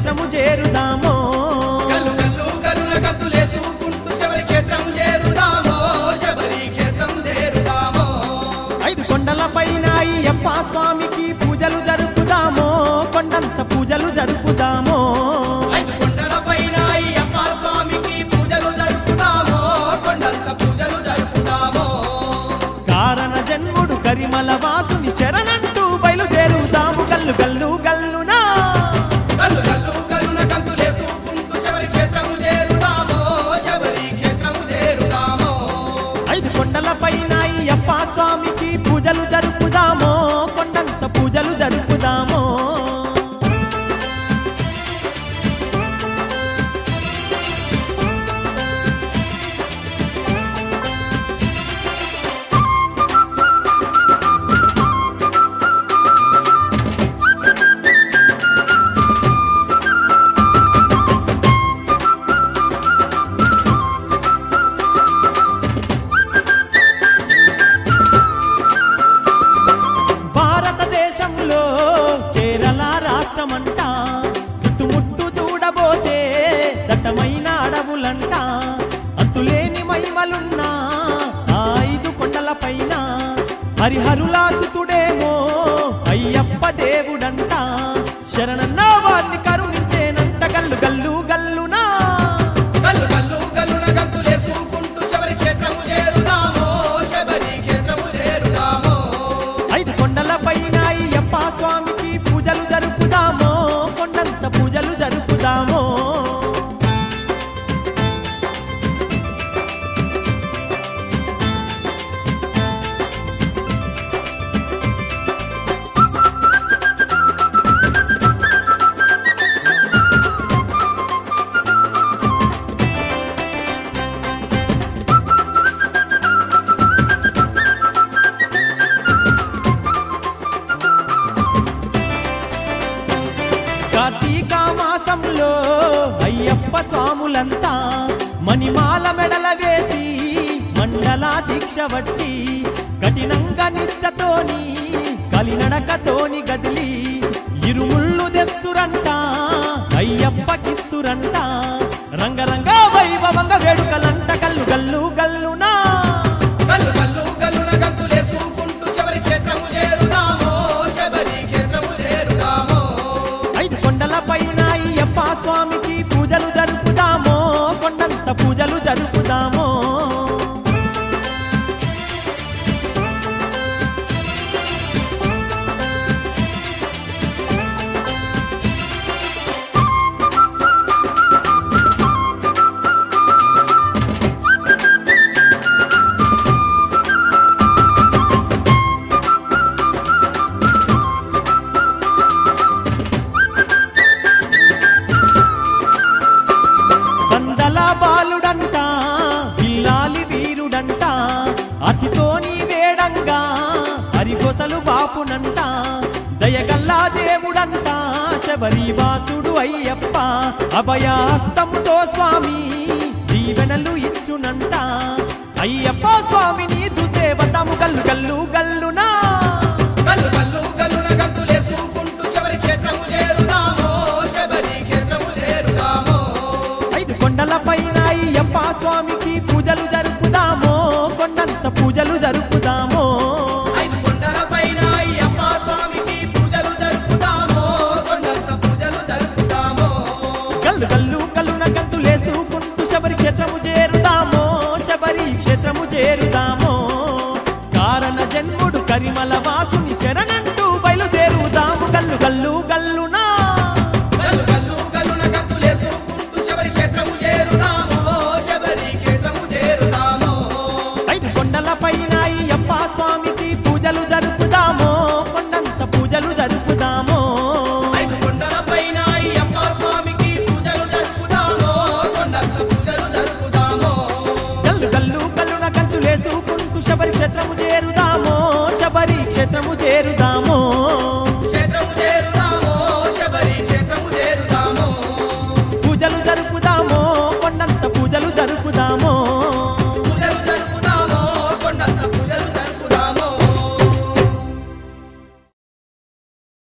క్షేత్రము చేరుదామో గల్లు గల్లు గల్లున గంతులేసుకుంటూ శబరి క్షేత్రం చేరుదామో శబరి క్షేత్రం చేరుదామో ఐదు కొండల పైన అయ్యప్ప స్వామికి పూజలు జరుపుదామో కొండంత పూజలు జరుపుదామో ఐదు కొండల పైన అయ్యప్ప స్వామికి పూజలు జరుపుదామో కొండంత పూజలు జరుపుదామో కారణ జన్ముడు కరిమల వాసుని శరణంటూ బయలుదేరుదాము గల్లు గల్లు గల్లునా గల్లు గల్లు గల్లున గంతులేసుకుంటూ శబరి క్షేత్రం చేరుదామో శబరి క్షేత్రం చేరుదామో ఐదు కొండల పైన అయ్యప్ప స్వామికి పూజలు జరుపుదామో కొండంత పూజలు జరుపుదామో భారతదేశంలో కేరళ రాష్ట్రమంట చుట్టుముట్టు చూడబోతే దట్టమైన అడవులంట అంతులేని మహిమలున్న ఆ ఐదు కొండల పైన హరిహరులాసుతుడేమో అయ్యప్ప దేవుడంట శరణన్న వారిని కరుణించేనంట గల్లు గల్లు గల్లునా గల్లు గల్లు గల్లున గంతులేసుకుంటూ శబరి క్షేత్రం చేరుదామో శబరి క్షేత్రం చేరుదామో ఐదు కొండల పైన అయ్యప్ప స్వామికి పూజలు జరుపుదామో కొండంత పూజలు జరుపుదామో కార్తీక మాసంలో అయ్యప్ప స్వాములంతా మణిమాల మెడల వేసి మండల దీక్ష వట్టి కఠినంగా నిష్టతోని కలినడకతోని గదిలి ఇరుముళ్ళు తెస్తురంట అయ్యప్పకిస్తురంట రంగరంగ వైభవంగ వేడుకలంట గల్లు గల్లు గల్లునా గల్లు గల్లు గల్లున గంతులేసుకుంటూ శబరి క్షేత్రం చేరుదామో శబరి క్షేత్రం చేరుదామో ఐదు కొండల పైన అయ్యప్ప స్వామికి పూజలు జరుపుదామో కొండంత పూజలు జరుపుదామో వందల బాలుడంట పిల్లాలి వీరుడంట అతితోని వేడంగా హరికొసలు బాపునంట దయగల్లా దేవుడంట శబరివాసుడు అయ్యప్ప అభయాస్తముతో స్వామి దీవెనలు ఇచ్చునంట అయ్యప్ప స్వామిని చూసేవతము గల్లు గల్లు గల్లునా గల్లు గల్లు గల్లున గంతులేసుకుంటూ శబరి క్షేత్రం చేరుదామో శబరి క్షేత్రం చేరుదామో ఐదు కొండల పైన అయ్యప్ప స్వామికి పూజలు జరుపుదామో కొండంత పూజలు జరుపుదామో ఐదు కొండల పైన అయ్యప్ప స్వామికి పూజలు జరుపుదామో కొండంత పూజలు జరుపుదామో గల్లు గల్లు కల్లున గంతులేసుకుంటూ శబరి క్షేత్రము చేరుదామో శబరి క్షేత్రము చేరుదామో కారణ జన్ముడు కరిమల వాసుని శరణంటూ బయలుదేరుదాము గల్లు గల్లు గల్లునా గల్లు గల్లు గల్లున గంతులేసుకుంటూ శబరి క్షేత్రము చేరుదామో శబరి క్షేత్రము చేరుదామో ఐదు కొండల పైన అయ్యప్ప స్వామికి పూజలు జరుపుదామో కొండంత పూజలు జరుపుదామో ఐదు కొండల పైన అయ్యప్ప స్వామికి పూజలు జరుపుదామో కొండంత పూజలు జరుపుదామో గల్లు గల్లు గల్లున గంతులేసుకుంటూ శబరి క్షేత్రము చేరుదామో శబరి క్షేత్రము చేరుదామో